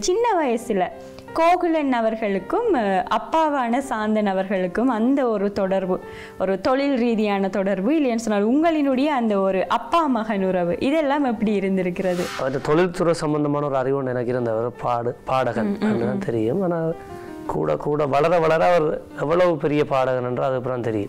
சின்ன வயசுல கோகுலன் அவர்களுக்கும் அஹ், அப்பாவான சாந்தன் அவர்களுக்கும் அந்த ஒரு தொடர்பு ஒரு தொழில் ரீதியான தொடர்பு இல்லைன்னு சொன்னால் உங்களினுடைய அந்த ஒரு அப்பா மகன் உறவு இதெல்லாம் எப்படி இருந்திருக்கிறது அவர் தொழில்துறை சம்பந்தமான ஒரு அறிவு எனக்கு இருந்தவர் பாடு பாடகன் தான் தெரியும் ஆனால் கூட கூட வளர வளர அவர் எவ்வளவு பெரிய பாடகன் என்று அதுக்கப்புறம் தெரியும்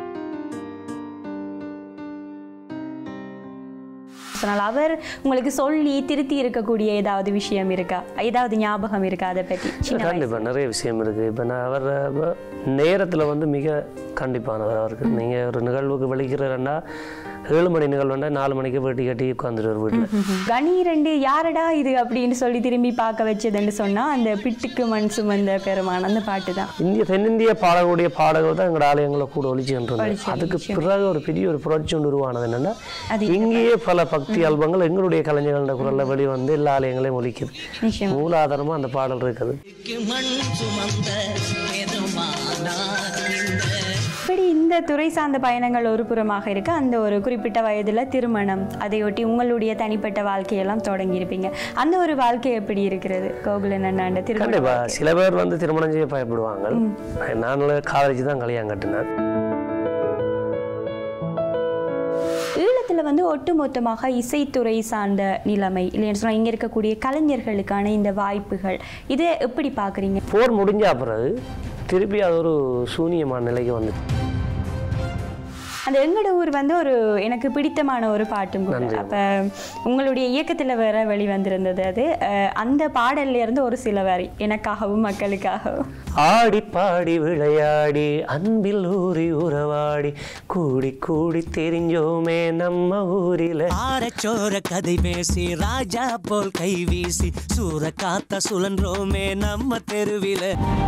சொன்னால் அவர் உங்களுக்கு சொல்லி திருத்தி இருக்கக்கூடிய ஏதாவது விஷயம் இருக்கா ஏதாவது ஞாபகம் இருக்கா அதை பற்றி சின்ன வயசு. கண்டிப்பா நிறைய விஷயம் இருக்கு இப்போ நான் அவர் அஹ், நேரத்துல வந்து மிக கண்டிப்பானவர் அவருக்கு நீங்க ஒரு நிகழ்வுக்கு வெளிக்கிறன்னா ஏழு மணி நிகழ்வுன்னா நாலு மணிக்கு வேட்டி கட்டி உட்காந்துருவார் வீட்டில் கணி ரெண்டு யாரடா இது அப்படின்னு சொல்லி திரும்பி பார்க்க வச்சதுன்னு சொன்னா அந்த பிட்டுக்கு மண் சுமந்த பெருமான் அந்த பாட்டு தான் இந்திய தென்னிந்திய பாடக்கூடிய பாடகர் தான் எங்களோட ஆலயங்களை கூட ஒழிச்சுட்டு ஒலிச்சு அதுக்கு பிறகு ஒரு பெரிய ஒரு புரட்சி ஒன்று உருவானது என்னன்னா அது இங்கேயே பல பக்தி ஆல்பங்கள் எங்களுடைய கலைஞர்கள குரல்ல வெளிவந்து எல்லா ஆலயங்களையும் ஒலிக்குது நிச்சயம் மூலாதாரமா அந்த பாடல் இருக்குது மண் சுமந்த பெருமானார் இந்த இப்படி இந்த துறை சார்ந்த பயணங்கள் ஒரு புறமாக இருக்கு அந்த ஒரு குறிப்பிட்ட வயதுல திருமணம் அதையொட்டி உங்களுடைய தனிப்பட்ட வாழ்க்கையெல்லாம் தொடங்கியிருப்பீங்க அந்த ஒரு வாழ்க்கை எப்படி இருக்கிறது கோகுலன் அண்ணாண்ட திருமணம் கண்டிப்பா சில பேர் வந்து திருமணம் செய்ய பயப்படுவாங்க நான் காலேஜ் தான் கல்யாணம் கட்டினேன் ஈழத்துல வந்து ஒட்டுமொத்தமாக இசைத்துறை சார்ந்த நிலைமை இல்லைன்னு சொன்னா இங்க இருக்கக்கூடிய கலைஞர்களுக்கான இந்த வாய்ப்புகள் இதை எப்படி பாக்குறீங்க போர் முடிஞ்ச பிறகு திருப்பி அது ஒரு சூனியமான நிலைக்கு வந்து அந்த எங்கட ஊர் வந்து ஒரு எனக்கு பிடித்தமான ஒரு பாட்டும் கூட நன்றி. அப்ப உங்களுடைய இயக்கத்துல வேற வெளிவந்திருந்தது அது அஹ், அந்த பாடல்ல இருந்து ஒரு சில வரி எனக்காகவும் மக்களுக்காகவும் ஆடி பாடி விளையாடி அன்பில் ஊறி உறவாடி கூடி கூடி தெரிஞ்சோமே நம்ம ஊரில ஆரச்சோர கதை பேசி ராஜா போல் கை வீசி சூற காத்த சுழன்றோமே நம்ம தெருவில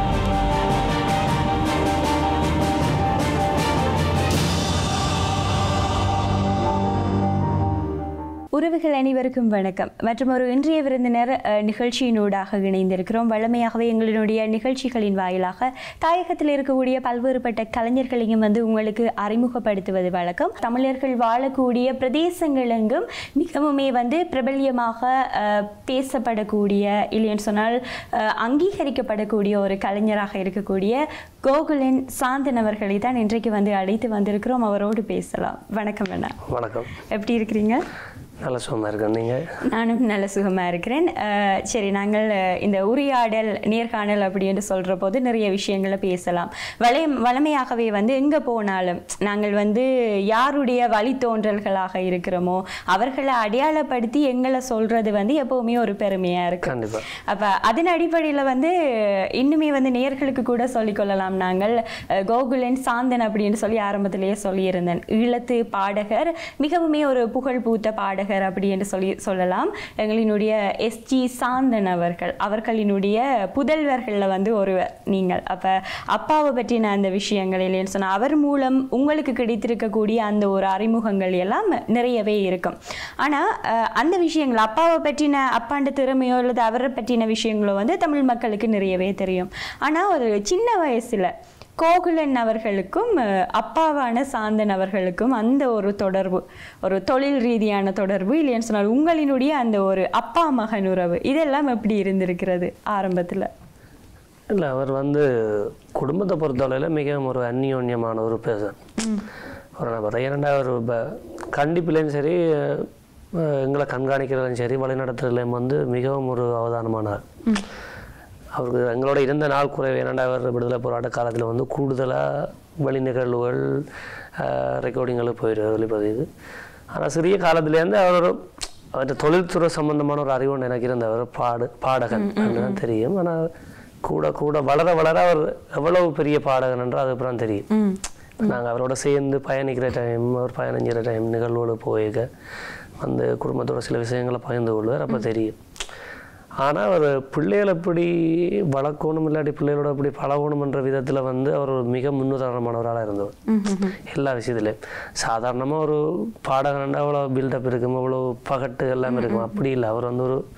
உறவுகள் அனைவருக்கும் வணக்கம் மற்றும் ஒரு இன்றைய விருந்தினர் அஹ், நிகழ்ச்சியினூடாக இணைந்திருக்கிறோம் வழமையாகவே எங்களுடைய நிகழ்ச்சிகளின் வாயிலாக தாயகத்தில் இருக்கக்கூடிய பல்வேறுபட்ட கலைஞர்களையும் வந்து உங்களுக்கு அறிமுகப்படுத்துவது வழக்கம் தமிழர்கள் வாழக்கூடிய பிரதேசங்கள் எங்கும் மிகவுமே வந்து பிரபல்யமாக அஹ், பேசப்படக்கூடிய இல்லைன்னு சொன்னால் அஹ், அங்கீகரிக்கப்படக்கூடிய ஒரு கலைஞராக இருக்கக்கூடிய கோகுலன் சாந்தன் அவர்களை தான் இன்றைக்கு வந்து அழைத்து வந்திருக்கிறோம் அவரோடு பேசலாம் வணக்கம் அண்ணா வணக்கம் எப்படி இருக்கிறீங்க நல்ல சுகமா இருக்கேன் நீங்க நானும் நல்ல சுகமாக இருக்கிறேன் அஹ், சரி நாங்கள் அஹ், இந்த உரையாடல் நேர்காணல் அப்படின்னு சொல்கிற போது நிறைய விஷயங்களை பேசலாம் வளை வளமையாகவே வந்து எங்கே போனாலும் நாங்கள் வந்து யாருடைய வழித்தோன்றல்களாக இருக்கிறோமோ அவர்களை அடையாளப்படுத்தி எங்களை சொல்கிறது வந்து எப்போவுமே ஒரு பெருமையாக இருக்கும் கண்டிப்பா அப்போ அதன் அடிப்படையில் வந்து இன்னுமே வந்து நேர்களுக்கு கூட சொல்லிக்கொள்ளலாம் நாங்கள் அஹ், கோகுலன் சாந்தன் அப்படின்னு சொல்லி ஆரம்பத்திலேயே சொல்லியிருந்தேன் ஈழத்து பாடகர் மிகவுமே ஒரு புகழ் பூத்த பாடகர் அப்படி என்று சொல்லி சொல்லலாம் எங்களினுடைய எஸ்ஜி சாந்தன் அவர்கள் அவர்களினுடைய புதல்வர்களில் வந்து ஒருவர் நீங்கள் அப்போ அப்பாவை பற்றின அந்த விஷயங்கள் இல்லைன்னு சொன்னால் அவர் மூலம் உங்களுக்கு கிடைத்திருக்கக்கூடிய அந்த ஒரு அறிமுகங்கள் எல்லாம் நிறையவே இருக்கும் ஆனால் அந்த விஷயங்கள் அப்பாவை பற்றின அப்பாண்ட திறமையோ அல்லது அவரை பற்றின விஷயங்களோ வந்து தமிழ் மக்களுக்கு நிறையவே தெரியும் ஆனால் ஒரு சின்ன வயசுல கோகுலன் அவர்களுக்கும் அஹ், அப்பாவான சாந்தன் அவர்களுக்கும் அந்த ஒரு தொடர்பு ஒரு தொழில் ரீதியான தொடர்பு இல்லைன்னு சொன்னால் உங்களினுடைய அந்த ஒரு அப்பா மகன் உறவு இதெல்லாம் எப்படி இருந்திருக்கிறது ஆரம்பத்துல இல்லை அவர் வந்து குடும்பத்தை பொறுத்தவரையில் மிகவும் ஒரு அந்யோன்யமான ஒரு பேசன் ஒரு நபர் ஏன்னா அவர் இப்போ கண்டிப்புலேயும் சரி அஹ், எங்களை கண்காணிக்கிறதுலையும் சரி வழிநடத்துறதுலையும் வந்து மிகவும் ஒரு அவதானமானார் அவருக்கு எங்களோட இருந்த நாள் குறைவு ஏன்னாண்டா அவர் விடுதலை போராட்ட காலத்தில் வந்து கூடுதலாக வழி நிகழ்வுகள் ரெக்கார்டிங்களுக்கு போயிடுவார் ஒளிப்பதிவு ஆனால் சிறிய காலத்துலேருந்து அவர் ஒரு அவர்கிட்ட தொழில்துறை சம்பந்தமான ஒரு அறிவு எனக்கு இருந்தவர் பாடு பாடகன் தான் தெரியும் ஆனால் கூட கூட வளர வளர அவர் எவ்வளவு பெரிய பாடகன் என்று அதுக்கப்புறம் தெரியும் ம் நாங்கள் அவரோட சேர்ந்து பயணிக்கிற டைம் அவர் பயணிக்கிற டைம் நிகழ்வோடு போயிருக்க வந்து குடும்பத்தோட சில விஷயங்களை பகிர்ந்து கொள்வார் அப்போ தெரியும் ஆனால் அவர் பிள்ளைகளை எப்படி வளர்க்கணும் இல்லாட்டி பிள்ளைகளோட எப்படி பழகணும்ன்ற விதத்தில் வந்து அவர் ஒரு மிக முன்னுதாரணமானவராக இருந்தவர் எல்லா விஷயத்துலையும் சாதாரணமாக ஒரு பாடகன்னா அவ்வளோ பில்டப் இருக்கும் அவ்வளோ பகட்டு எல்லாமே இருக்கும் அப்படி இல்லை அவர் வந்து ஒரு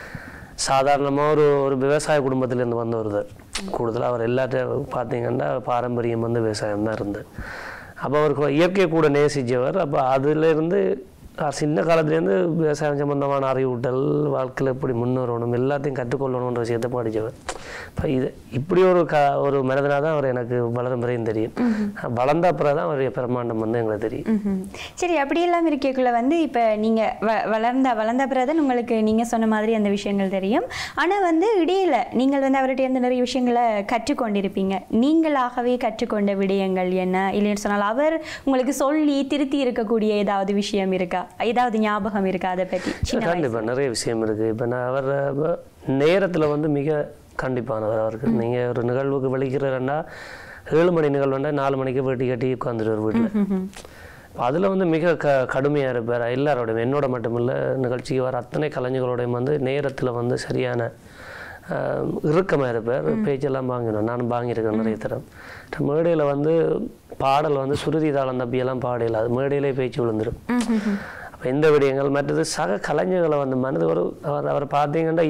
சாதாரணமாக ஒரு ஒரு விவசாய குடும்பத்திலேருந்து வந்தவர் தான் கூடுதலாக அவர் எல்லாத்தையும் பார்த்தீங்கன்னா பாரம்பரியம் வந்து விவசாயம் தான் இருந்தது அப்போ அவருக்கு இயற்கை கூட நேசிச்சவர் அப்போ அதுலேருந்து நான் சின்ன காலத்துலேருந்து விவசாயம் சம்பந்தமான அறிவூட்டல் வாழ்க்கையில் எப்படி முன்னேறணும் எல்லாத்தையும் கற்றுக்கொள்ளணுன்ற விஷயத்தை படித்தவர் இப்போ இது இப்படி ஒரு க ஒரு மனிதனாக தான் அவர் எனக்கு வளரும் வரையும் தெரியும் வளர்ந்த அப்புறம் தான் அவருடைய பிரம்மாண்டம் வந்து எங்களுக்கு தெரியும் ம்ஹும். சரி அப்படியெல்லாம் இருக்கக்குள்ள வந்து இப்போ நீங்கள் வ வளர்ந்த வளர்ந்த பிறகு உங்களுக்கு நீங்கள் சொன்ன மாதிரி அந்த விஷயங்கள் தெரியும் ஆனால் வந்து இடையில நீங்கள் வந்து அவர்கிட்ட இருந்து நிறைய விஷயங்களை கற்றுக்கொண்டிருப்பீங்க நீங்களாகவே கற்றுக்கொண்ட விடயங்கள் என்ன இல்லைன்னு சொன்னால் அவர் உங்களுக்கு சொல்லி திருத்தி இருக்கக்கூடிய ஏதாவது விஷயம் இருக்கா ஏதாவது ஞாபகம் இருக்கா அதை பற்றி சின்ன கண்டிப்பாக நிறைய விஷயம் இருக்குது இப்போ நான் அவர் நேரத்தில் வந்து மிக கண்டிப்பானவர் அவருக்கு நீங்கள் ஒரு நிகழ்வுக்கு வெளிக்கிறேன்னா ஏழு மணி நிகழ்வுண்டா நாலு மணிக்கு வேட்டி கட்டி உட்காந்துருவார் வீட்டில் அதில் வந்து மிக க கடுமையாக இருப்பார் எல்லாரோடையும் என்னோட மட்டுமில்ல நிகழ்ச்சிக்கு வர அத்தனை கலைஞர்களோடையும் வந்து நேரத்தில் வந்து சரியான ஆஹ், இறுக்கமாக இருப்பார் பேச்செல்லாம் வாங்கினோம் நானும் வாங்கியிருக்கேன் நிறைய தரம் மேடையில் வந்து பாடல் வந்து சுருதி தாளம் தப்பியெல்லாம் பாடையில் அது மேடையிலே பேச்சு விழுந்துடும் அப்போ இந்த விடயங்கள் மற்றது சக கலைஞர்களை வந்து மனது ஒரு அவர் அவரை பார்த்தீங்கன்னா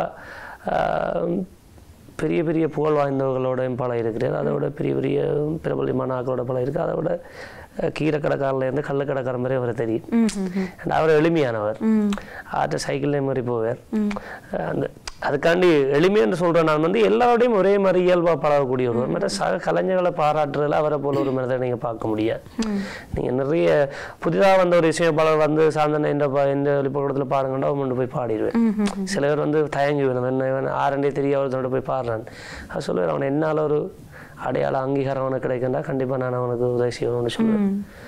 இயல்பாக பெரிய பெரிய புகழ் வாய்ந்தவர்களோடையும் பல இருக்கிறார் அதை விட பெரிய பெரிய பிரபலியமான ஆக்களோட பல இருக்குது அதை விட அஹ், கீரைக்கடைக்காரர்லேருந்து கள்ளக்கடைக்காரன் மாதிரி அவரை தெரியும் And அவர் எளிமையானவர் ஆற்ற சைக்கிள்லேயே மாதிரி போவார் அஹ், அந்த அதுக்காண்டி எளிமைன்னு சொல்கிறேன் நான் வந்து எல்லாரோடையும் ஒரே மாதிரி இயல்பாக பழகக்கூடிய ஒருவர் மற்ற சக கலைஞர்களை பாராட்டுறதுல அவரை போல ஒரு மனிதரை நீங்கள் பார்க்க முடியாது நீங்கள் நிறைய புதிதாக வந்த ஒரு இசையமைப்பாளர் வந்து சாந்தனை என்ற பா எந்த வெளிப்படத்தில் பாடுங்கண்டா அவன் போய் பாடிடுவேன் சில பேர் வந்து தயங்கி வேணும் என்ன இவன் ஆரண்டே தெரிய அவர்தோட போய் பாடுறான் அது சொல்லுவேன் அவன் என்னால் ஒரு அடையாள அங்கீகாரம் அவனுக்கு கிடைக்குண்டா கண்டிப்பாக நான் அவனுக்கு உதவி செய்யணும்னு சொல்லுவேன்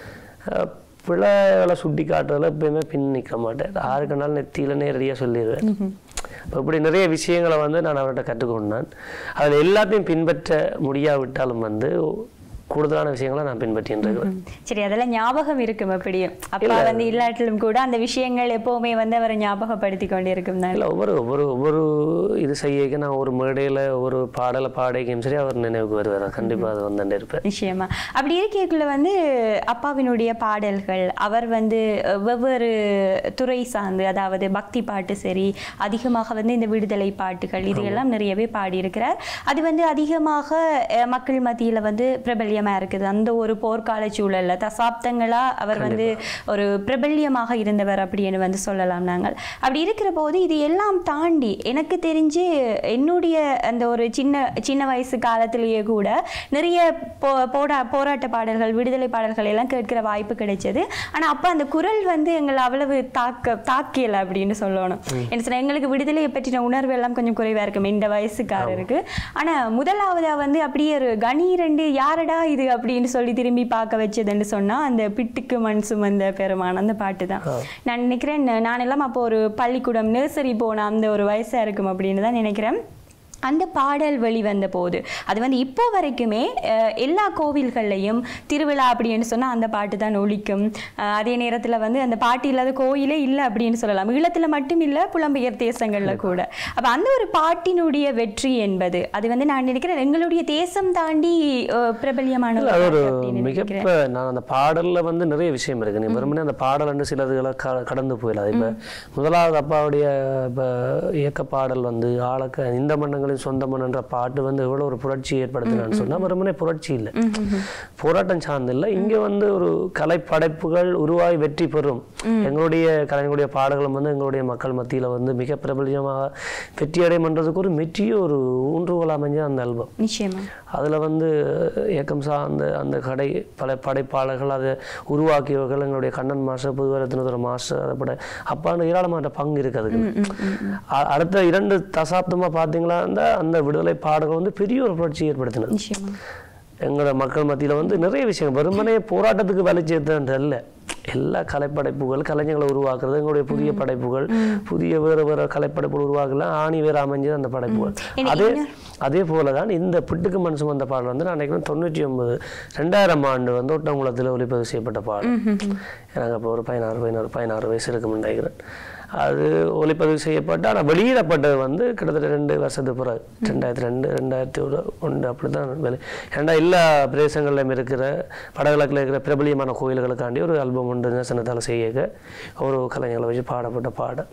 அஹ் பிள்ளைகளை சுட்டி காட்டுறதுல எப்பயுமே பின் நிற்க மாட்டேன் யாருக்குனாலும் நெத்தியில நேரடியாக சொல்லிடுவேன் இப்போ இப்படி நிறைய விஷயங்களை வந்து நான் அவர்கிட்ட கற்றுக்கொண்டான் அதில் எல்லாத்தையும் பின்பற்ற முடியாவிட்டாலும் வந்து கூடுதலான விஷயங்களை நான் பின்பற்றின்னு இருக்கிறேன் சரி அதெல்லாம் ஞாபகம் இருக்கும் அப்படியும் அப்பா வந்து இல்லாட்டிலும் கூட அந்த விஷயங்கள் எப்பவுமே வந்து அவரை ஞாபகப்படுத்தி கொண்டு இருக்கும் தான் இல்லை ஒவ்வொரு ஒவ்வொரு ஒவ்வொரு இது செய்யக்க நான் ஒரு மேடையில் ஒரு பாடலை பாடைக்கும் சரி அவர் நினைவுக்கு வருவார் கண்டிப்பாக அது வந்துட்டே இருப்பேன் நிச்சயமா அப்படி இருக்கைக்குள்ள வந்து அப்பாவினுடைய பாடல்கள் அவர் வந்து அஹ், வெவ்வேறு துறை சார்ந்து அதாவது பக்தி பாட்டு சரி அதிகமாக வந்து இந்த விடுதலை பாட்டுகள் இது எல்லாம் நிறையவே பாடியிருக்கிறார் அது வந்து அதிகமாக அஹ், மக்கள் மத்தியில வந்து பிரபல்யமா இருக்குது அந்த ஒரு போர்க்கால சூழல்ல தசாப்தங்களா அவர் வந்து ஒரு பிரபல்யமாக இருந்தவர் அப்படின்னு வந்து சொல்லலாம் நாங்கள் அப்படி இருக்கிற போது இது எல்லாம் தாண்டி எனக்கு தெரிஞ்சு என்னுடைய அந்த ஒரு சின்ன சின்ன வயசு காலத்திலேயே கூட நிறைய போ போடா போராட்ட பாடல்கள் விடுதலை பாடல்கள் எல்லாம் கேட்கிற வாய்ப்பு கிடைச்சது ஆனா அப்ப அந்த குரல் வந்து எங்களை அவ்வளவு தாக்க தாக்கியல அப்படின்னு சொல்லணும் என்ன சொன்னா எங்களுக்கு விடுதலையை பற்றின உணர்வு எல்லாம் கொஞ்சம் குறைவா இருக்கும் இந்த வயசுக்காரருக்கு ஆனா முதலாவதா வந்து அப்படியே ஒரு கணீரண்டு யாரடா இது அப்படின்னு சொல்லி திரும்பி பார்க்க வச்சதுன்னு சொன்னா அந்த பிட்டுக்கு மண் சுமந்த பெருமான் அந்த பாட்டு தான் நான் நினைக்கிறேன் நான் எல்லாம் அப்போ ஒரு பள்ளிக்கூடம் நர்சரி போன அந்த ஒரு வயசா இருக்கும் அப்படின்னு தான் நினைக்கிறேன் அந்த பாடல் வெளிவந்த போது அது வந்து இப்போ வரைக்குமே அஹ், எல்லா கோவில்கள்லையும் திருவிழா அப்படின்னு சொன்னால் அந்த பாட்டு தான் ஒலிக்கும் அஹ், அதே நேரத்தில் வந்து அந்த பாட்டு இல்லாத கோயிலே இல்லை அப்படின்னு சொல்லலாம் ஈழத்தில் மட்டும் இல்லை புலம்பெயர் தேசங்களில் கூட அப்போ அந்த ஒரு பாட்டினுடைய வெற்றி என்பது அது வந்து நான் நினைக்கிறேன் எங்களுடைய தேசம் தாண்டி அஹ், பிரபல்யமான ஒரு அது ஒரு பாட்டு அப்படின்னு மிக நினைக்கிறேன் இப்ப நான் அந்த பாடல்ல வந்து நிறைய விஷயம் இருக்கு நீ வெறுமனே அந்த பாடல் வந்து சிலதுகளை க- கடந்து போயிடாது இப்ப முதலாவது அப்பாவுடைய இப்ப இயக்க பாடல் வந்து ஆளக்க இந்த மன்னங்களின் சொந்த மன்னன்ற பாட்டு வந்து எவ்வளவு ஒரு புரட்சி ஏற்படுத்தினான்னு சொன்னா வெறுமனே புரட்சி இல்லை போராட்டம் சார்ந்து இல்லை இங்க வந்து ஒரு கலை படைப்புகள் உருவாகி வெற்றி பெறும் எங்களுடைய கலைஞருடைய பாடல்களும் வந்து எங்களுடைய மக்கள் மத்தியில வந்து மிக பிரபலியமாக வெற்றி அடையமன்றதுக்கு ஒரு மெற்றிய ஒரு ஊன்றுகோல் அமைஞ்ச அந்த ஆல்பம் நிச்சயமா அதில் வந்து இயக்கம் சார்ந்த அந்த கடை பல படைப்பாளர்கள் அதை உருவாக்கியவர்கள் எங்களுடைய கண்ணன் மாஸ்டர் புதுவரத்தினதுர மாஸ்டர் அதை பட அப்பான்னு ஏராளமான பங்கு இருக்கு அதுக்கு அ- அடுத்த இரண்டு தசாப்தமா பார்த்தீங்களா அந்த அந்த விடுதலை பாடல்கள் வந்து பெரிய ஒரு புரட்சி ஏற்படுத்தினது நிச்சயமா எங்களோட மக்கள் மத்தியில வந்து நிறைய விஷயம் வெறுமனே போராட்டத்துக்கு வேலை செய்தது அல்ல எல்லா கலைப்படைப்புகள் கலைஞர்களை உருவாக்குறது எங்களுடைய புதிய படைப்புகள் புதிய வேறு வேறு கலைப்படைப்புகள் உருவாக்கலாம் ஆணி வேறு அமைஞ்சது அந்த படைப்புகள் என்ன- அதே அதே போல தான் இந்த பிட்டுக்கு மண் சுமந்த பாடல் வந்து நான் நினைக்கிறேன் தொண்ணூற்றி ஒன்பது ரெண்டாயிரம் ஆண்டு வந்து ஒட்டங்குளத்தில் ஒளிப்பதிவு செய்யப்பட்ட பாடல் எனக்கு அப்போ ஒரு பதினாறு பதினாறு பதினாறு வயசு இருக்கும்னு நினைக்கிறேன் அது ஒளிப்பதிவு செய்யப்பட்டு ஆனால் வெளியிடப்பட்டது வந்து கிட்டத்தட்ட ரெண்டு வருஷத்துக்கு பிறகு ரெண்டாயிரத்தி ரெண்டு ரெண்டாயிரத்தி ஒரு ஒன்று அப்படி தான் வெளி ஏன்னா எல்லா பிரதேசங்களிலும் இருக்கிற வடகிழக்கில் இருக்கிற பிரபலியமான கோயில்களுக்காண்டி ஒரு ஆல்பம் ஒன்று நேசனத்தால் செய்ய ஒரு கலைஞர்களை வச்சு பாடப்பட்ட பாடல்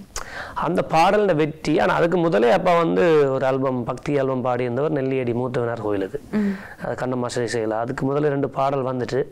அந்த பாடலோட வெற்றி ஆனால் அதுக்கு முதலே அப்பா வந்து ஒரு ஆல்பம் பக்தி ஆல்பம் பாடியிருந்தவர் நெல்லியடி மூத்தவனார் கோயிலுக்கு அது கண்ண மாஸ்டர் இசையில் அதுக்கு முதல்ல ரெண்டு பாடல் வந்துட்டு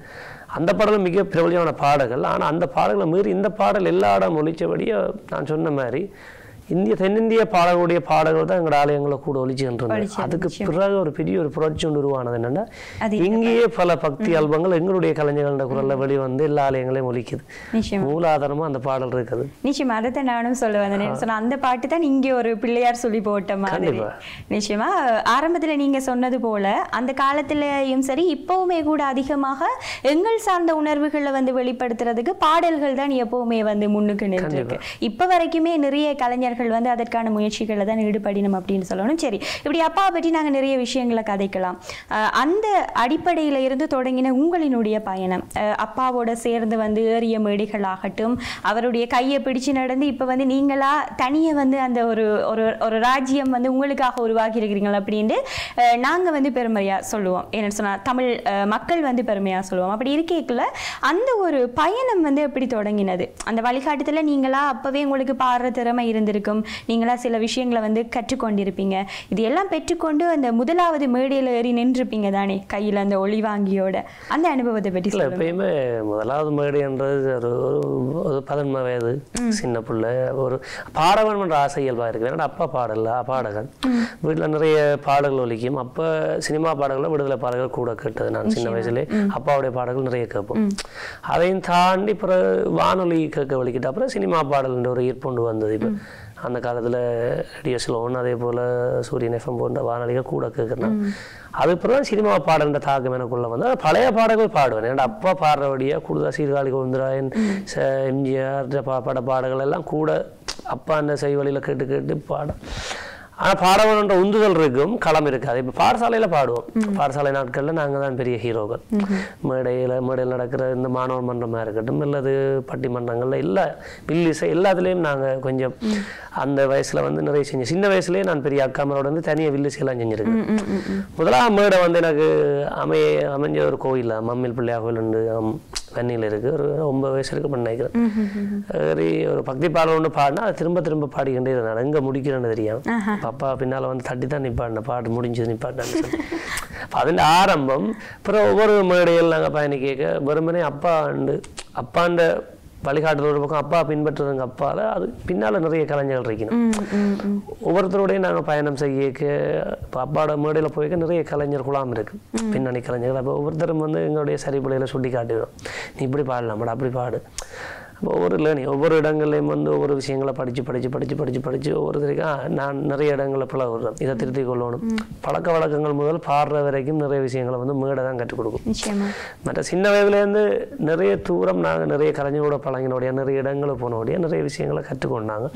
அந்த பாடலும் மிக பிரபலியமான பாடல்கள் ஆனால் அந்த பாடல்களை மீறி இந்த பாடல் எல்லா இடம் ஒழிச்சபடியே நான் சொன்ன மாதிரி இந்திய தென்னிந்திய பாடல்களுடைய பாடல்கள் தான் எங்களோட ஆலயங்களை கூட ஒழிச்சுக்கிட்டு ஒலிச்சு அதுக்கு பிறகு ஒரு பெரிய ஒரு புரட்சி ஒன்று உருவானது என்னன்னா அது இங்கேயே பல பக்தி ஆல்பங்கள் எங்களுடைய கலைஞர்கள குரல்ல வெளிவந்து எல்லா ஆலயங்களையும் ஒலிக்குது நிச்சயமா மூலாதாரமா அந்த பாடல் இருக்குது நிச்சயமா அதை தான் நானும் சொல்ல வந்தேன் சொன்ன அந்த பாட்டு தான் இங்கே ஒரு பிள்ளையார் சொல்லி போட்ட மாதிரி கண்டிப்பா. நிச்சயமா ஆரம்பத்துல நீங்க சொன்னது போல அந்த காலத்திலயும் சரி இப்பவுமே கூட அதிகமாக எங்கள் சார்ந்த உணர்வுகளை வந்து வெளிப்படுத்துறதுக்கு பாடல்கள் தான் எப்பவுமே வந்து முன்னுக்கு நின்றுருக்கு இப்ப வரைக்குமே நிறைய கலைஞர்கள் வந்து அதற்கான முயற்சிகளை தான் ஈடுபடினோம் அப்படின்னு சொல்லணும் சரி இப்படி அப்பாவை பற்றி நாங்க நிறைய விஷயங்களை கதைக்கலாம் அஹ் அந்த அடிப்படையில இருந்து தொடங்கின உங்களினுடைய பயணம் அஹ் அப்பாவோட சேர்ந்து வந்து ஏறிய மேடைகளாகட்டும் அவருடைய கையை பிடிச்சு நடந்து இப்ப வந்து நீங்களா தனியே வந்து அந்த ஒரு ஒரு ஒரு ராஜ்யம் வந்து உங்களுக்காக உருவாக்கி இருக்கிறீங்களா அப்படின்ட்டு அஹ் நாங்க வந்து பெருமையா சொல்லுவோம் என்னன்னு சொன்னா தமிழ் அஹ் மக்கள் வந்து பெருமையா சொல்லுவோம் அப்படி இருக்கேக்குள்ள அந்த ஒரு பயணம் வந்து எப்படி தொடங்கினது அந்த வழிகாட்டுதல நீங்களா அப்பவே உங்களுக்கு பாடுற திறமை இருந்திருக்கும் நீங்களா சில விஷயங்களை வந்து கற்றுக்கொண்டிருப்பீங்க இது எல்லாம் பெற்றுக்கொண்டு அந்த முதலாவது மேடையில ஏறி நின்றுப்பீங்க தானே கையில அந்த ஒளி வாங்கியோட அந்த அனுபவத்தை பற்றி இல்ல சொல்லுங்க எப்பயுமே முதலாவது மேடைன்றது ஒரு ஒரு ஒரு பதினொன்று வயது சின்ன பிள்ளை ஒரு பாட வேணும்ன்ற ஆசை இயல்பாக இருக்குது ஏன்னா அப்பா பாடல பாடகன் வீட்டில் நிறைய பாடல்கள் ஒலிக்கும் அப்போ சினிமா பாடல்களை விடுதலை பாடல்கள் கூட கேட்டது நான் சின்ன வயசுலேயே அப்பாவுடைய பாடல்கள் நிறைய கேட்போம் அதையும் தாண்டி பிறகு வானொலி கேட்க வலிக்கிட்ட அப்புறம் சினிமா பாடல்ன்ற ஒரு ஈர்ப்புண்டு வந்தது இப்போ அந்த காலத்தில் ரேடியோ சிலோன் அதே போல் சூரியன் எஃப்எம் போன்ற வானொலிகள் கூட கேட்குறேன் அது பிறகு சினிமா பாடல்ன்ற தாக்கம் எனக்குள்ள வந்து அது பழைய பாடல்கள் பாடுவேன் ஏன்னா அப்பா பாடுறபடியாக கூடுதல் சீர்காழி கோவிந்தராயன் ச- எம்ஜிஆர் பா பட பாடல்கள் எல்லாம் கூட அப்பா அந்த செய்வழியில் கேட்டு கேட்டு பாட ஆனால் பாடவன்ற உந்துதல் இருக்கும் களம் இருக்காது இப்போ பாடசாலையில் பாடுவோம் பாடசாலை நாட்களில் நாங்கள் தான் பெரிய ஹீரோக்கள் மேடையில் மேடையில் நடக்கிற இந்த மாணவர் மன்றமாக இருக்கட்டும் அல்லது பட்டிமன்றங்கள்ல எல்லா வில்லிசை எல்லாத்துலேயும் நாங்கள் கொஞ்சம் அந்த வயசில் வந்து நிறைய செஞ்சோம் சின்ன வயசுலேயே நான் பெரிய அக்காமரோட வந்து தனியாக வில்லிசையெல்லாம் செஞ்சுருக்கேன் முதலாம் மேடை வந்து எனக்கு அமைய அமைஞ்ச ஒரு கோயில் மம்மில் பிள்ளையா கோயில் உண்டு ஆம், வன்னியில் இருக்குது ஒரு ஒன்பது வயசு இருக்கு பண்ண நினைக்கிறேன் சரி ஒரு பக்தி பாடல் ஒன்று பாடினா அதை திரும்ப திரும்ப பாடிக்கிட்டே இருந்தேன் எங்கே முடிக்கிறேன்னு தெரியும் அப்பா பின்னால் வந்து தட்டி தான் நிப்பாடின பாட்டு முடிஞ்சது நிப்பாட்டான்னு சொல்லி அப்ப அதில் ஆரம்பம் அப்புறம் ஒவ்வொரு மேடையில் நாங்கள் பயணி கேட்க வெறுமனே அப்பா உண்டு அப்பாண்ட வழிகாட்டுதல் ஒரு பக்கம் அப்பா பின்பற்றுறதுங்க அப்பால அது பின்னால் நிறைய கலைஞர்கள் இருக்கணும் ஒவ்வொருத்தரோடையும் நாங்கள் பயணம் செய்ய இப்போ அப்பாவோட மேடையில் போய்க்க நிறைய கலைஞர் குழாம் இருக்கு பின்னணி கலைஞர்கள் அப்போ ஒவ்வொருத்தரும் வந்து எங்களுடைய சரிபுலையில் சுட்டி காட்டுவோம் நீ இப்படி பாடலாமாடா அப்படி பாடு அப்போ ஒவ்வொரு லேர்னிங் ஒவ்வொரு இடங்கள்லையும் வந்து ஒவ்வொரு விஷயங்களை படித்து படித்து படித்து படித்து படித்து ஒவ்வொருத்தருக்கும் ஆ, நான் நிறைய இடங்களில் பிழை விடுறேன் இதை திருத்திக் கொள்ளணும் பழக்க வழக்கங்கள் முதல் பாடுற வரைக்கும் நிறைய விஷயங்களை வந்து மேடை தான் கற்றுக் கொடுக்கும் நிச்சயமா மற்ற சின்ன வயதுலேருந்து நிறைய தூரம் நாங்கள் நிறைய கலைஞரோட பழங்கினோடைய நிறைய இடங்களுக்கு போனோடைய நிறைய விஷயங்களை கற்றுக்கொண்டாங்க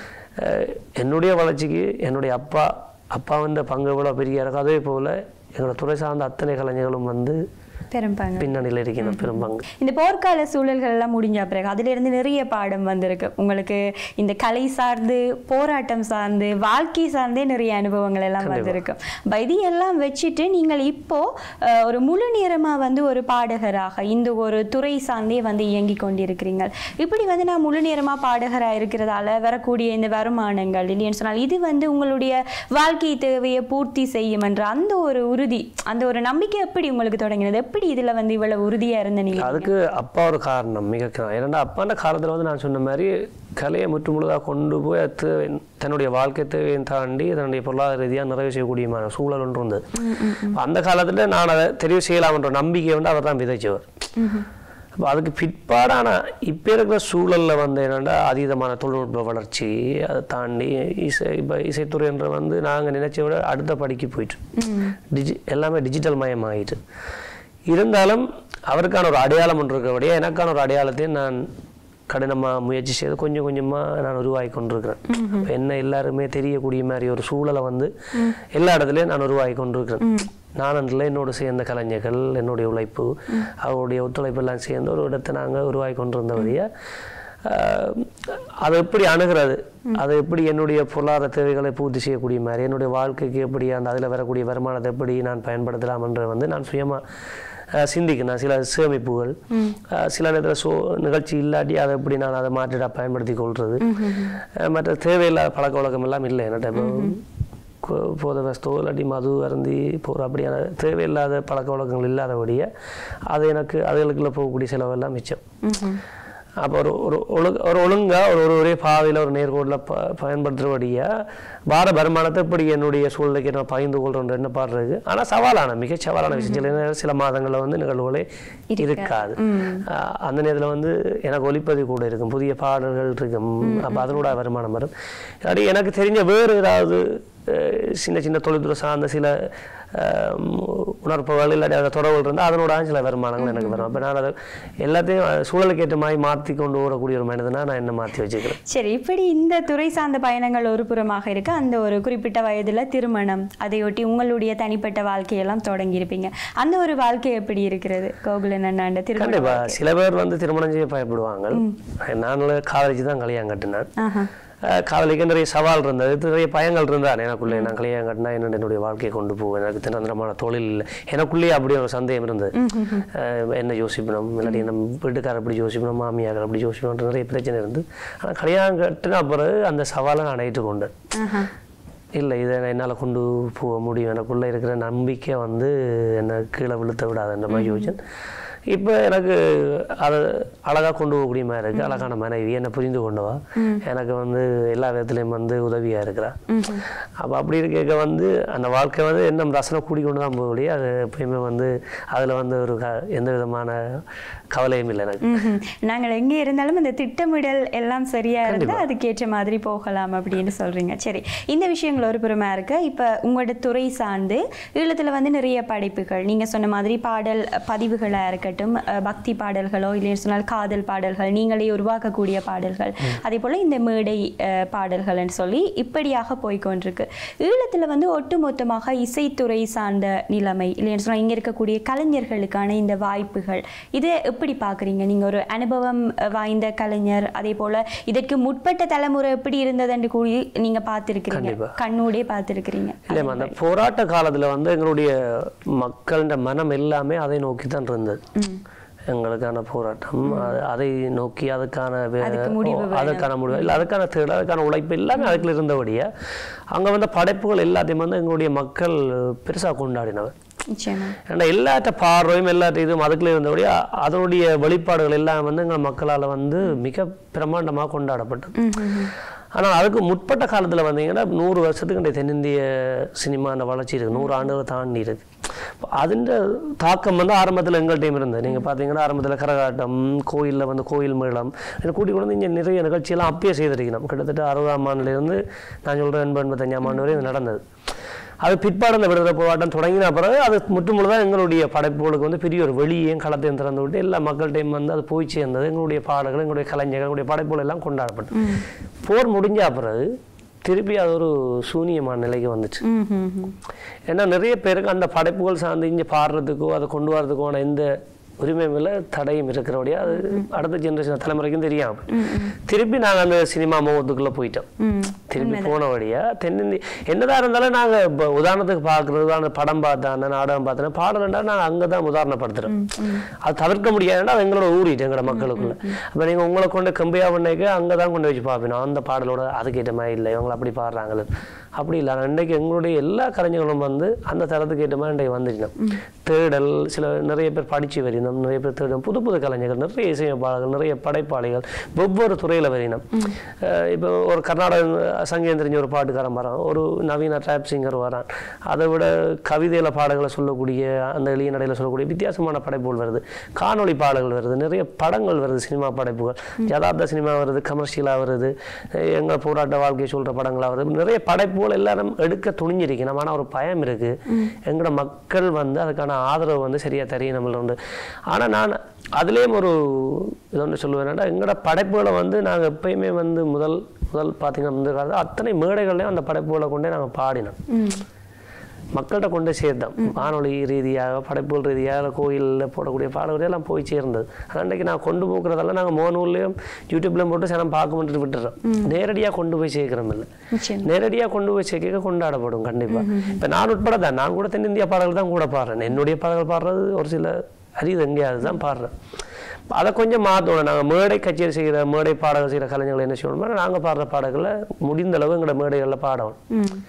அஹ் என்னுடைய வளர்ச்சிக்கு என்னுடைய அப்பா அப்பா வந்த பங்கு எவ்வளோ பெரிய இருக்கும் அதே போல் எங்களோட துறை சார்ந்த அத்தனை கலைஞர்களும் வந்து பெரும்பாங்க பின்னணியில் இருக்கணும் பெரும் பங்கு இந்த போர்க்கால சூழல்கள் எல்லாம் முடிஞ்ச பிறகு அதுல இருந்து நிறைய பாடம் வந்திருக்கு உங்களுக்கு இந்த கலை சார்ந்து போராட்டம் சார்ந்து வாழ்க்கை சார்ந்தே நிறைய அனுபவங்கள் எல்லாம் வந்திருக்கு அப்ப இது எல்லாம் வச்சுட்டு நீங்கள் இப்போ அஹ், ஒரு முழு நேரமா வந்து ஒரு பாடகராக இந்த ஒரு துறை சார்ந்தே வந்து இயங்கி கொண்டிருக்கிறீங்க இப்படி வந்து நான் முழு நேரமா பாடகரா இருக்கிறதால வரக்கூடிய இந்த வருமானங்கள் இல்லைன்னு சொன்னால் இது வந்து உங்களுடைய வாழ்க்கை தேவையை பூர்த்தி செய்யும் என்ற அந்த ஒரு உறுதி அந்த ஒரு நம்பிக்கை எப்படி உங்களுக்கு தொடங்கினது எப்படி இதுல வந்து இவ்வளவு உறுதியா இருந்த நீங்க அதுக்கு அப்பா ஒரு காரணம் மிக காரணம் ஏன்னா அப்பாண்ட காலத்தில் வந்து நான் சொன்ன மாதிரி கலையை முற்றுமுழுதாக கொண்டு போய் அது தேவை தன்னுடைய வாழ்க்கை தேவையை தாண்டி தன்னுடைய பொருளாதார ரீதியாக நிறைவு செய்யக்கூடியமான சூழல் ஒன்று இருந்தது அந்த காலத்தில் நான் அதை தெரிவு செய்யலாம்ன்ற நம்பிக்கை வந்து அவர் தான் விதைச்சவர் அப்போ அதுக்கு பிற்பாடான இப்போ இருக்கிற சூழலில் வந்து என்னென்னா அதீதமான தொழில்நுட்ப வளர்ச்சி அதை தாண்டி இசை இப்போ இசைத்துறைன்ற வந்து நாங்கள் நினைச்ச விட அடுத்த படிக்கு போயிட்டு டிஜி எல்லாமே டிஜிட்டல் மயம் ஆகிட்டு இருந்தாலும் அவருக்கான ஒரு அடையாளம் ஒன்று இருக்கபடியே எனக்கான ஒரு அடையாளத்தையும் நான் கடினமாக முயற்சி செய்து கொஞ்சம் கொஞ்சமாக நான் உருவாகி கொண்டிருக்கிறேன் அப்ப என்ன எல்லாருமே தெரியக்கூடிய மாதிரி ஒரு சூழலை வந்து எல்லா இடத்துலையும் நான் உருவாகி கொண்டிருக்கிறேன் நான் அதில் என்னோடு சேர்ந்த கலைஞர்கள் என்னுடைய உழைப்பு அவருடைய ஒத்துழைப்பு எல்லாம் சேர்ந்து ஒரு இடத்தை நாங்கள் உருவாகி கொண்டிருந்தபடியே ஆஹ், அதை எப்படி அணுகிறது அதை எப்படி என்னுடைய பொருளாதார தேவைகளை பூர்த்தி செய்யக்கூடிய மாதிரி என்னுடைய வாழ்க்கைக்கு எப்படி அந்த அதில் வரக்கூடிய வருமானத்தை எப்படி நான் பயன்படுத்தலாம்ன்ற வந்து நான் சுயமாக சிந்திக்கணும் சில சேமிப்புகள் ஆஹ், சில நேரத்தில் சோ நிகழ்ச்சி இல்லாட்டி அதை எப்படி நான் அதை மாற்றிட பயன்படுத்தி கொள்வது ஆஹ், மற்ற தேவையில்லாத பழக்க வழக்கம் எல்லாம் இல்லை என்னட்ட இப்போ கொ- போதை வஸ்தோ இல்லாட்டி மது அருந்தி போகிற அப்படியான தேவையில்லாத பழக்க வழக்கங்கள் இல்லாதபடியே அது எனக்கு அதுகளுக்குள்ள போகக்கூடிய செலவெல்லாம் மிச்சம் ம்ஹும். அப்போ ஒரு ஒரு ஒழுங்கு ஒரு ஒழுங்காக ஒரு ஒரு ஒரே பாதையில் ஒரு நேர்கோட்டில் ப பயன்படுத்துகிறபடியாக வார வருமானத்தை இப்படி என்னுடைய சூழ்நிலைக்கு நான் பகிர்ந்து கொள்கிறோன்ற என்ன பாடுறது ஆனால் சவாலான மிக சவாலான விஷயம் சில நேரம் சில மாதங்களில் வந்து நிகழ்வுகளே இருக்காது ஆஹ் அந்த நேரத்தில் வந்து எனக்கு ஒலிப்பதிவு கூட இருக்கும் புதிய பாடல்கள் இருக்கும் அப்போ அதனோட வருமானம் வரும் இல்லாட்டி எனக்கு தெரிஞ்ச வேறு ஏதாவது அஹ், சின்ன சின்ன தொழில்துறை சார்ந்த சில ஆஹ், உணர்ப்புகள் இல்லாட்டி அதை தொடர்புகள் இருந்தால் அதனோட சில வருமானங்கள் எனக்கு வரும் அப்போ நான் அதை எல்லாத்தையும் அஹ், சூழலுக்கு ஏற்ற மாதிரி மாற்றி கொண்டு ஓடக்கூடிய ஒரு மனிதனா நான் என்ன மாற்றி வச்சுக்கிறேன் சரி இப்படி இந்த துறை சார்ந்த பயணங்கள் ஒரு புறமாக இருக்கு அந்த ஒரு குறிப்பிட்ட வயதுல திருமணம் அதையொட்டி உங்களுடைய தனிப்பட்ட வாழ்க்கையெல்லாம் தொடங்கியிருப்பீங்க அந்த ஒரு வாழ்க்கை எப்படி இருக்கிறது கோகுலன் அண்ணாண்ட திருமணம் கண்டிப்பா சில பேர் வந்து திருமணம் செய்ய பயப்படுவாங்க நான் காலேஜ் தான் கல்யாணம் கட்டினேன் ஆஹா அஹ் காதலிக்க நிறைய சவால் இருந்தது நிறைய பயங்கள் இருந்தால் எனக்குள்ளே நான் கல்யாணம் கட்டினா என்ன என்னுடைய வாழ்க்கையை கொண்டு போவேன் எனக்கு நிரந்தரமான தொழில் இல்லை எனக்குள்ளேயே அப்படி ஒரு சந்தேகம் இருந்தது அஹ் என்ன யோசிக்கணும் இல்லாட்டி நம்ம வீட்டுக்காரர் அப்படி யோசிக்கணும் மாமியார் அப்படி யோசிக்கணும் நிறைய பிரச்சனை இருந்து ஆனால் கல்யாணம் கட்டின பிறகு அந்த சவாலை நான் ஏற்றுக்கொண்டேன் ஆஹா இல்லை இதை என்னால் கொண்டு போக முடியும் எனக்குள்ளே இருக்கிற நம்பிக்கை வந்து என்னை கீழே விழுத்த விடாதுன்ற மாதிரி யோசிச்சேன் இப்போ எனக்கு அதை அழகாக கொண்டு போகக்கூடிய மாதிரி இருக்குது அழகான மனைவி என்னை புரிந்து கொண்டவா எனக்கு வந்து எல்லா விதத்துலேயும் வந்து உதவியாக இருக்கிறா அப்போ அப்படி இருக்க வந்து அந்த வாழ்க்கை வந்து என்ன ரசனை கூடி கொண்டு தான் போகலையே அது எப்பயுமே வந்து அதில் வந்து ஒரு க எந்த விதமான கவலையும் இல்லை எனக்கு ம்ஹும். நாங்கள் எங்கே இருந்தாலும் அந்த திட்டமிடல் எல்லாம் சரியா இருந்தால் அதுக்கேற்ற மாதிரி போகலாம் அப்படின்னு சொல்றீங்க சரி இந்த விஷயங்கள் ஒரு புறமா இருக்கு இப்போ உங்களோட துறை சார்ந்து ஈழத்துல வந்து நிறைய படைப்புகள் நீங்க சொன்ன மாதிரி பாடல் பதிவுகளா இருக்கட்டும் அஹ், பக்தி பாடல்களோ இல்லைன்னு சொன்னால் காதல் பாடல்கள் நீங்களே உருவாக்கக்கூடிய பாடல்கள் அதே போல இந்த மேடை அஹ், பாடல்கள்னு சொல்லி இப்படியாக போய்க்கொண்டிருக்கு ஈழத்துல வந்து ஒட்டுமொத்தமாக இசைத்துறை சார்ந்த நிலைமை இல்லைன்னு சொன்னால் இங்க இருக்கக்கூடிய கலைஞர்களுக்கான இந்த வாய்ப்புகள் இதை எப்படி பார்க்குறீங்க நீங்கள் ஒரு அனுபவம் அஹ், வாய்ந்த கலைஞர் அதே போல் இதற்கு முற்பட்ட தலைமுறை எப்படி இருந்ததுன்னு கூடி நீங்கள் பார்த்துருக்கிறீங்க கண்டிப்பா. கண்ணூடே பார்த்துருக்கிறீங்க இல்லைம்மா அந்த போராட்ட காலத்துல வந்து எங்களுடைய மக்களின் மனம் எல்லாமே அதை நோக்கி தான் இருந்தது எங்களுக்கான போராட்டம் அது- அதை நோக்கி அதுக்கான வே- அதுக்கு முடிவு ஓ, அதுக்கான முடிவு இல்லை அதுக்கான தேடல் அதுக்கான உழைப்பு எல்லாமே அதுக்குள்ள இருந்தபடியே அங்க வந்த படைப்புகள் எல்லாத்தையும் வந்து எங்களுடைய மக்கள் பெருசா கொண்டாடினவர் நிச்சயமா ஏன்னா எல்லாத்த பார்வையும் எல்லாத்த இதுவும் அதுக்குள்ள இருந்தபடியே அ- அதனுடைய வெளிப்பாடுகள் எல்லாம் வந்து எங்கள் மக்களால் வந்து மிக பிரம்மாண்டமாக கொண்டாடப்பட்டது ம், ம், ம். ஆனால் அதுக்கு முற்பட்ட காலத்தில் வந்தீங்கன்னா நூறு வருஷத்துக்கு இந்த தென்னிந்திய சினிமா அந்த வளர்ச்சி இருக்கு நூறு ஆண்டுகள் தாண்டி இருக்கு அதிண்ட தாக்கம் வந்து ஆரம்பத்தில் எங்கள்கிட்டையும் இருந்தது நீங்கள் பார்த்தீங்கன்னா ஆரம்பத்தில் கரகாட்டம் கோயிலில் வந்து கோயில் மேளம் இதை கூட்டி கொண்டு வந்து இங்கே நிறைய நிகழ்ச்சியெல்லாம் அப்பயே செய்திருக்கணும் கிட்டத்தட்ட அறுபதாம் ஆண்டுலேருந்து நான் சொல்கிறேன் எண்பது எண்பத்தஞ்சாம் ஆண்டு வரை இது நடந்தது அது பிற்பாடு அந்த விடுதலை போராட்டம் தொடங்கின பிறகு அது முற்றுமுழுதாக எங்களுடைய படைப்புகளுக்கு வந்து பெரிய ஒரு வெளியையும் களத்தையும் திறந்து விட்டு எல்லா மக்கள்கிட்டையும் வந்து அது போய் சேர்ந்தது எங்களுடைய பாடல்கள் எங்களுடைய கலைஞர்கள் எங்களுடைய படைப்புகள் எல்லாம் கொண்டாடப்பட்டது போர் முடிஞ்ச பிறகு திருப்பி அது ஒரு சூனியமான நிலைக்கு வந்துச்சு ம், ம், ம். ஏன்னா நிறைய பேருக்கு அந்த படைப்புகள் சார்ந்து இங்கே பாடுறதுக்கோ அதை கொண்டு வரதுக்கான எந்த உரிமையும் இல்லை தடையும் இருக்கிறபடியா அது அடுத்த ஜென்ரேஷன் தலைமுறைக்கும் தெரியாம திருப்பி நாங்கள் அந்த சினிமா முகத்துக்குள்ளே போயிட்டோம் ம். திருப்பி போன வழியா தென்னிந்தி என்னதான் இருந்தாலும் நாங்க இப்போ உதாரணத்துக்கு பார்க்குறது அந்த படம் பார்த்தான நாடகம் பார்த்தோன்னா பாடலண்டா நாங்கள் அங்கே தான் உதாரணப்படுத்துறோம் அது தவிர்க்க முடியாதுன்னா அது எங்களோட ஊறிட்டு எங்களோட மக்களுக்குள்ள அப்போ நீங்கள் உங்களை கொண்டு கம்பியா பண்ணைக்கு அங்கே தான் கொண்டு வச்சு பார்ப்பீங்க அந்த பாடலோட அதுக்கேற்ற மாதிரி இல்லை இவங்க அப்படி பாடுறாங்களே அப்படி இல்லை ஆனால் இன்றைக்கு எங்களுடைய எல்லா கலைஞர்களும் வந்து அந்த தரத்துக்கு ஏற்ற மாதிரி இன்றைக்கு வந்துட்டோம் தேடல் சில நிறைய பேர் படிச்சு வரினோம் நிறைய பேர் தேடணும் புது புது கலைஞர்கள் நிறைய இசையமைப்பாளர்கள் நிறைய படைப்பாளிகள் ஒவ்வொரு துறையில் வரினோம் அஹ் இப்போ ஒரு கர்நாடக சங்கீதம் தெரிஞ்ச ஒரு பாட்டுக்காரன் வரான் ஒரு நவீன ட்ராப் சிங்கர் வரான் அதை விட கவிதையில பாடல்களை சொல்லக்கூடிய அந்த எளிய நடையில் சொல்லக்கூடிய வித்தியாசமான படைப்புகள் வருது காணொளி பாடல்கள் வருது நிறைய படங்கள் வருது சினிமா படைப்புகள் யதார்த்த சினிமா வருது கமர்ஷியலாக வருது அஹ் எங்க போராட்ட வாழ்க்கை சொல்ற படங்களா வருது நிறைய படைப்புகள் எல்லாரும் எடுக்க துணிஞ்சிருக்கணும் ஆனால் ஒரு பயம் இருக்கு எங்களோட மக்கள் வந்து அதுக்கான ஆதரவு வந்து சரியா தெரிய நம்மள உண்டு ஆனா நான் அதுலேயும் ஒரு இது ஒன்று சொல்லுவேன் எங்களோட படைப்புகளை வந்து நாங்கள் எப்பயுமே வந்து முதல் முதல் பார்த்தீங்கன்னா இந்த காலத்தில் அத்தனை மேடைகள்லையும் அந்த படைப்புகளை கொண்டே நாங்கள் பாடினோம் ம். மக்கள்கிட்ட கொண்டு சேர்த்தோம் வானொலி ரீதியாக படைப்புகள் ரீதியாக கோயிலில் போடக்கூடிய பாடல்கள் எல்லாம் போய் சேர்ந்தது ஆனால் அன்றைக்கு நான் கொண்டு போக்குறதெல்லாம் நாங்கள் மோனூர்லேயும் யூடியூப்லேயும் போட்டு சனம் பார்க்க மட்டும் விட்டுறோம் நேரடியாக கொண்டு போய் சேர்க்கிறோம் இல்லை நிச்சயம் நேரடியாக கொண்டு போய் சேர்க்க கொண்டாடப்படும் கண்டிப்பாக இப்போ நான் உட்பட தான் நான் கூட தென்னிந்தியா பாடல்கள் தான் கூட பாடுறேன் என்னுடைய பாடல்கள் பாடுறது ஒரு சில அரிது எங்கேயாவது தான் பாடுறேன் அதை கொஞ்சம் மாற்றணும் நாங்கள் மேடை கச்சேரி செய்கிற மேடை பாடல்கள் செய்கிற கலைஞர்கள் என்ன செய்யணும்னா நாங்கள் பாடுற பாடல்களை முடிந்த அளவு எங்களோட மேடைகளில் பாடணும் ம்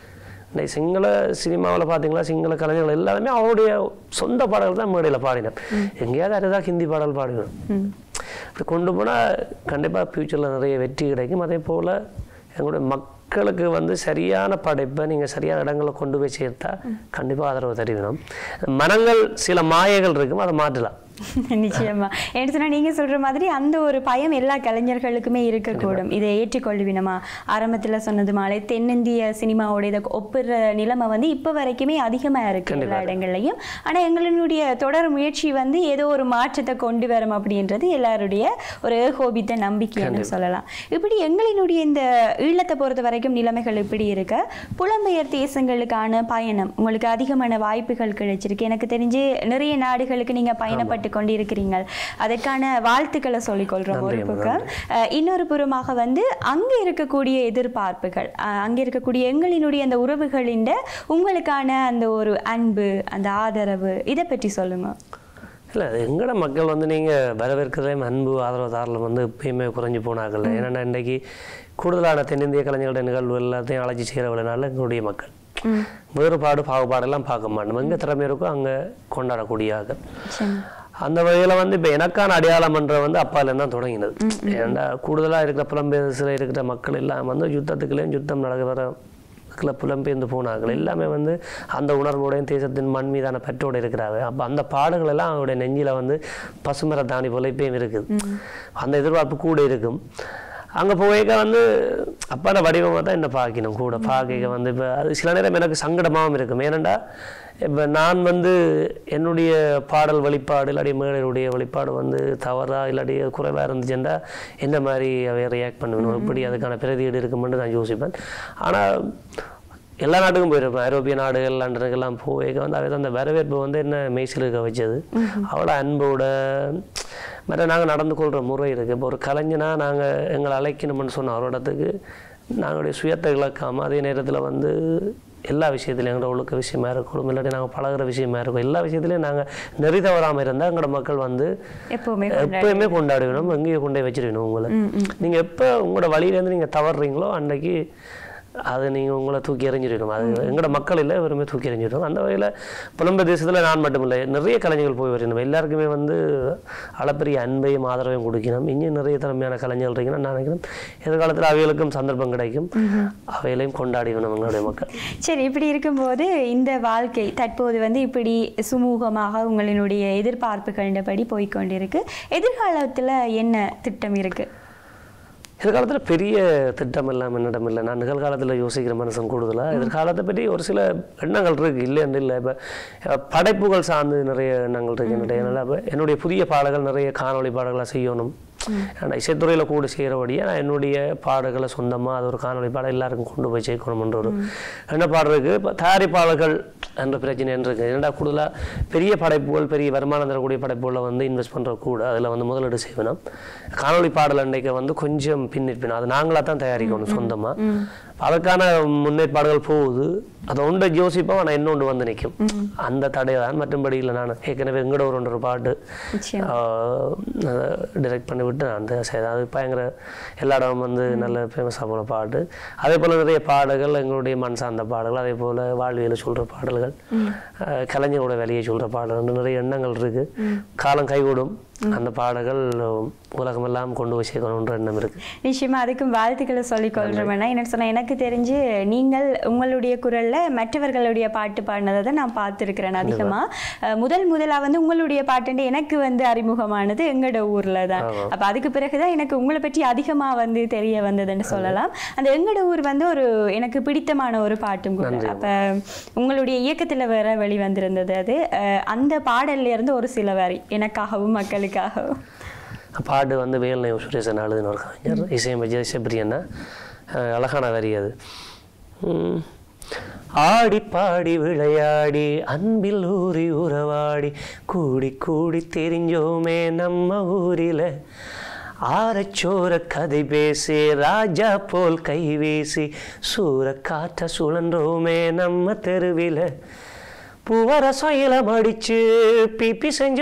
இன்னைக்கு சிங்கள சினிமாவில் பார்த்தீங்களா சிங்கள கலைஞர்கள் எல்லாருமே அவருடைய சொந்த பாடல்கள் தான் மேடையில் பாடினார் எங்கேயாவது அரிதாக ஹிந்தி பாடல் பாடினோம் அப்படி கொண்டு போனால் கண்டிப்பாக ஃப்யூச்சரில் நிறைய வெற்றி கிடைக்கும் அதே போல் எங்களுடைய மக்களுக்கு வந்து சரியான படைப்பை நீங்கள் சரியான இடங்களில் கொண்டு போய் சேர்த்தா கண்டிப்பாக ஆதரவு தெரிவிக்கணும் மனங்கள் சில மாயைகள் இருக்கும் அதை மாற்றலாம் நிச்சயமா என்ன சொன்னா நீங்க சொல்ற மாதிரி அந்த ஒரு பயம் எல்லா கலைஞர்களுக்குமே இருக்கக்கூடும் இதை ஏற்றுக்கொள்வினமா ஆரம்பத்துல சொன்னது மாலை தென்னிந்திய சினிமாவோட இதை ஒப்புற நிலைமை வந்து இப்ப வரைக்குமே அதிகமா இருக்கு எல்லா இடங்கள்லையும் ஆனா எங்களுடைய தொடர் முயற்சி வந்து ஏதோ ஒரு மாற்றத்தை கொண்டு வரும் அப்படின்றது எல்லாருடைய ஒரு ஏகோபித்த நம்பிக்கைன்னு சொல்லலாம் இப்படி எங்களினுடைய இந்த ஈழத்தை பொறுத்த வரைக்கும் நிலைமைகள் இப்படி இருக்க புலம்பெயர் தேசங்களுக்கான பயணம் உங்களுக்கு அதிகமான வாய்ப்புகள் கிடைச்சிருக்கு எனக்கு தெரிஞ்சு நிறைய நாடுகளுக்கு நீங்க பயணப்பட்டு கொண்டு இருக்கிறீங்க அதற்கான வாழ்த்துக்களை சொல்லிக்கொள்றோம் ஒரு நன்றி, பக்கம் அஹ், இன்னொரு புறமாக வந்து அங்க இருக்கக்கூடிய எதிர்பார்ப்புகள் அஹ், அங்க இருக்கக்கூடிய எங்களினுடைய அந்த உறவுகளின் உங்களுக்கான அந்த ஒரு அன்பு அந்த ஆதரவு இதை பற்றி சொல்லுங்க இல்லை எங்கட மக்கள் வந்து நீங்கள் வரவேற்கிறதையும் அன்பு ஆதரவு தாரில் வந்து எப்பயுமே குறைஞ்சு போனாங்கல்ல ஏன்னா இன்றைக்கி கூடுதலான தென்னிந்திய கலைஞர்களுடைய நிகழ்வு எல்லாத்தையும் அழைச்சி செய்கிறவனால எங்களுடைய மக்கள் வேறுபாடு பாகுபாடெல்லாம் பார்க்க மாட்டோம் எங்கே திறமை இருக்கோ அங்கே கொண்டாடக்கூடிய ஆக்கள் நிச்சயமா. அந்த வகையில் வந்து இப்போ எனக்கான அடையாளம் என்ற வந்து அப்பாலேருந்து தான் தொடங்கினது ஏன்னா கூடுதலாக இருக்கிற புலம்பெயர்சில் இருக்கிற மக்கள் எல்லாம் வந்து யுத்தத்துக்குள்ளேயும் யுத்தம் நடக்கிற இதுக்குள்ள புலம்பெயர்ந்து போனார்கள் எல்லாமே வந்து அந்த உணர்வோடையும் தேசத்தின் மண் மீதான பற்றோடு இருக்கிறாங்க அப்போ அந்த பாடுகள் எல்லாம் அவருடைய நெஞ்சில் வந்து பசுமர தாணி போல இப்பயும் இருக்குது அந்த எதிர்பார்ப்பு கூட இருக்கும் அங்கே போய்க்க வந்து அப்பாட வடிவமாக தான் என்ன பார்க்கணும் கூட பார்க்க வந்து இப்போ அது சில நேரம் எனக்கு சங்கடமாகவும் இருக்கும் ஏனண்டா இப்போ நான் வந்து என்னுடைய பாடல் வெளிப்பாடு இல்லாட்டி மேடையுடைய வெளிப்பாடு வந்து தவறா இல்லாட்டி குறைவாக இருந்துச்சுன்னா என்ன மாதிரி அவை ரியாக்ட் பண்ணணும் எப்படி அதுக்கான பிரதியீடு இருக்குமென்று நான் யோசிப்பேன் ஆனால் எல்லா நாட்டுக்கும் போயிருப்பேன் ஐரோப்பிய நாடுகள் லண்டனுக்கெல்லாம் போய் வந்து அவை அந்த வரவேற்பு வந்து என்ன மெய்சில் இருக்க வச்சது அவ்வளோ அன்போட மற்ற நாங்கள் நடந்து கொள்கிற முறை இருக்குது இப்போ ஒரு கலைஞனா நாங்கள் எங்களை அழைக்கணும்னு சொன்ன ஒரு இடத்துக்கு நாங்களுடைய சுயத்தை இழக்காமல் அதே நேரத்தில் வந்து எல்லா விஷயத்துலையும் எங்களோட ஒழுக்க விஷயமா இருக்கணும் இல்லாட்டி நாங்கள் பழகுற விஷயமா இருக்கும் எல்லா விஷயத்துலையும் நாங்கள் நெறி தவறாமல் இருந்தால் எங்களோட மக்கள் வந்து எப்பவுமே எப்பயுமே கொண்டாடுவேணும் எங்கேயும் கொண்டு போய் வச்சிருக்கணும் உங்களை நீங்கள் எப்போ உங்களோட வழியிலேருந்து நீங்கள் தவறுறீங்களோ அன்னைக்கு அது நீங்கள் உங்களை தூக்கி எறிஞ்சிடணும் அது எங்களோட மக்கள் இல்லை வெறுமே தூக்கி எறிஞ்சிடும் அந்த வகையில் புலம்பெயர் தேசத்தில் நான் மட்டும் இல்லை நிறைய கலைஞர்கள் போய் வரணும் எல்லாருக்குமே வந்து அளப்பெரிய அன்பையும் ஆதரவையும் கொடுக்கணும் இன்னும் நிறைய திறமையான கலைஞர்கள் இருக்கணும் நான் நினைக்கிறேன் எதிர்காலத்தில் அவைகளுக்கும் சந்தர்ப்பம் கிடைக்கும் அவைகளையும் கொண்டாடிக்கணும் எங்களுடைய மக்கள் சரி இப்படி இருக்கும்போது இந்த வாழ்க்கை தற்போது வந்து இப்படி சுமூகமாக உங்களினுடைய எதிர்பார்ப்புகளின்படி போய்க்கொண்டிருக்கு எதிர்காலத்துல என்ன திட்டம் இருக்கு எதிர்காலத்தில் பெரிய திட்டம் இல்லாமல் என்னிடம் இல்லை நான் நிகழ்காலத்தில் யோசிக்கிற மனுஷன் கூடுதலாக எதிர்காலத்தை பற்றி ஒரு சில எண்ணங்கள் இருக்குது இல்லைன்னு இல்லை இப்போ படைப்புகள் சார்ந்து நிறைய எண்ணங்கள் இருக்கு என்னுடைய அதனால அப்ப என்னுடைய புதிய பாடல்கள் நிறைய காணொளி பாடல்களாக செய்யணும் நான் இசைத்துறையில் கூட செய்கிறபடியே நான் என்னுடைய பாடல்களை சொந்தமாக அது ஒரு காணொளி பாடல் எல்லாருக்கும் கொண்டு போய் சேர்க்கணும்ன்ற ஒரு என்ன பாடுறதுக்கு இப்போ தயாரிப்பாளர்கள் என்ற பிரச்சனை இருக்கு என்னடா கூடுதலாக பெரிய படைப்புகள் பெரிய வருமானம் தரக்கூடிய படைப்புகளை வந்து இன்வெஸ்ட் பண்ணுற கூட அதில் வந்து முதலீடு செய்வேணும் காணொளி பாடல் அன்றைக்கு வந்து கொஞ்சம் பின்னிருப்பினோம் அது நாங்களாக தான் தயாரிக்கணும் சொந்தமாக அதற்கான முன்னேற்பாடுகள் போகுது அதை ஒன்றை யோசிப்போம் ஆனால் இன்னொன்று வந்து நிற்கும் அந்த தடை தான் மற்றும்படி இல்லை நான் ஏற்கனவே எங்கட ஒரு ஒன்று பாட்டு நிச்சயம் டிரெக்ட் பண்ணி விட்டு நான் அந்த சரி அது பயங்கர எல்லா இடமும் வந்து நல்ல ஃபேமஸாக போன பாட்டு அதே போல் நிறைய பாடல்கள் எங்களுடைய மண் சார்ந்த பாடல்கள் அதே போல் வாழ்வியலை சொல்கிற பாடல்கள் அஹ், கலைஞரோட வேலையை சொல்கிற பாடல்கள் நிறைய எண்ணங்கள் இருக்குது காலம் கைகூடும் அந்த பாடல்கள் உலகமெல்லாம் கொண்டு போய் சேர்க்கணுன்ற எண்ணம் இருக்குது நிச்சயமா அதுக்கும் வாழ்த்துக்களை சொல்லிக் கொள்றேன்னா என்ன சொன்னா எனக்கு தெரிஞ்சு நீங்கள் உங்களுடைய குரல்ல மற்றவர்களுடைய பாட்டு பாடினதை தான் நான் பார்த்துருக்கிறேன் அதிகமா அஹ் முதல் முதலா வந்து உங்களுடைய பாட்டுண்டு எனக்கு வந்து அறிமுகமானது எங்களோட ஊர்ல தான் அப்ப அதுக்கு பிறகுதான் எனக்கு உங்களை பற்றி அதிகமா வந்து தெரிய வந்ததுன்னு சொல்லலாம் அந்த எங்களோட ஊர் வந்து ஒரு எனக்கு பிடித்தமான ஒரு பாட்டும் கூட அப்ப உங்களுடைய இயக்கத்துல வேற வெளிவந்திருந்தது அது அஹ் அந்த பாடல்ல இருந்து ஒரு சில வரி எனக்காகவும் மக்களுக்காகவும் பாட்டு வந்து வேல்னை சுரேசன் அழுதுன்னு ஒரு கலைஞர் இசையமைச்சர் இசைப்பிரியன்னா அஹ் அழகான வரி அது உம். ஆடி பாடி விளையாடி அன்பில் ஊறி உறவாடி கூடி கூடி தெரிஞ்சோமே நம்ம ஊரில் ஆரச்சோர கதை பேசி ராஜா போல் கை வீசி சூற காற்ற சுழன்றோமே நம்ம தெருவில் பூவரசம் இலம் அடிச்சு பிப்பி செஞ்சு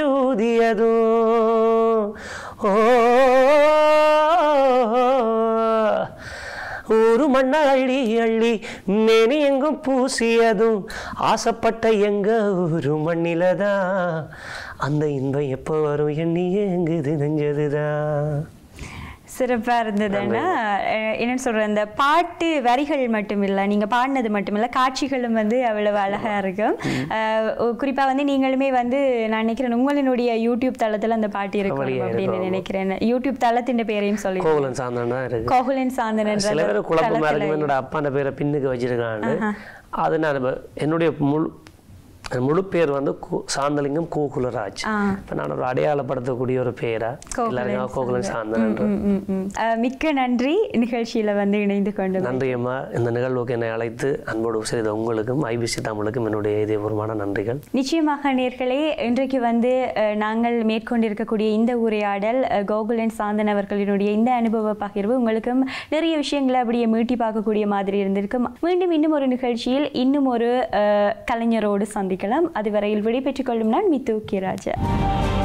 ஊதியதும் ஓ ஒரு மண்ண அள்ளி அள்ளி மேனி எங்கும் பூசியதும் ஆசைப்பட்ட எங்க ஒரு மண்ணிலதான் அந்த இன்பம் எப்போ வரும் எண்ணி எங்குது நெஞ்சதுதான் சிறப்பா இருந்ததுன்னா அஹ், என்னன்னு சொல்ற இந்த பாட்டு வரிகள் மட்டும் இல்ல நீங்க பாடினது மட்டும் இல்ல காட்சிகளும் வந்து அவ்வளவு அழகா இருக்கும் அஹ், குறிப்பா வந்து நீங்களுமே வந்து நான் நினைக்கிறேன் உங்களினுடைய யூடியூப் தளத்துல அந்த பாட்டு இருக்கும் அப்படியே அப்படின்னு இருக்கும். நினைக்கிறேன் யூடியூப் தளத்தின் பேரையும் சொல்லி கோகுலன் சாந்தன் தான் இருக்கு கோகுலன் சாந்தன் சில பேர் குழப்பமா இருக்கும் என்னோட அப்பாண்ட பேரை பின்னுக்கு வச்சிருக்கான்னு அது நான் இப்ப என்னுடைய முழு முழு பேர் வந்து கு- சாந்தலிங்கம் கோகுலராஜ் ஆ. இப்போ நான் ஒரு அடையாளப்படுத்தக்கூடிய ஒரு பேரா எல்லாருக்கும் கோகுலன் சாந்தன் என்று. ம், ம், ம். அஹ், மிக்க நன்றி நிகழ்ச்சியில வந்து இணைந்து கொண்டு நன்றி அம்மா இந்த நிகழ்வுக்கு என்னை அழைத்து அன்போடு செய்த உங்களுக்கும் ஐபிசி தமிழுக்கும் என்னுடைய இதயபூர்வமான நன்றிகள் நிச்சயமாக நேர்களே இன்றைக்கு வந்து அஹ், நாங்கள் மேற்கொண்டிருக்கக்கூடிய இந்த உரையாடல் அஹ், கோகுலன் சாந்தன் அவர்களினுடைய இந்த அனுபவ பகிர்வு உங்களுக்கும் நிறைய விஷயங்களை அப்படியே மீட்டி பார்க்கக்கூடிய மாதிரி இருந்திருக்கும் மீண்டும் இன்னும் ஒரு நிகழ்ச்சியில் இன்னும் ஒரு அஹ், கலைஞரோடு சந்திக்கலாம் அதுவரையில் விடைபெற்றுக் கொள்ளும் நான் மித்து கே ராஜா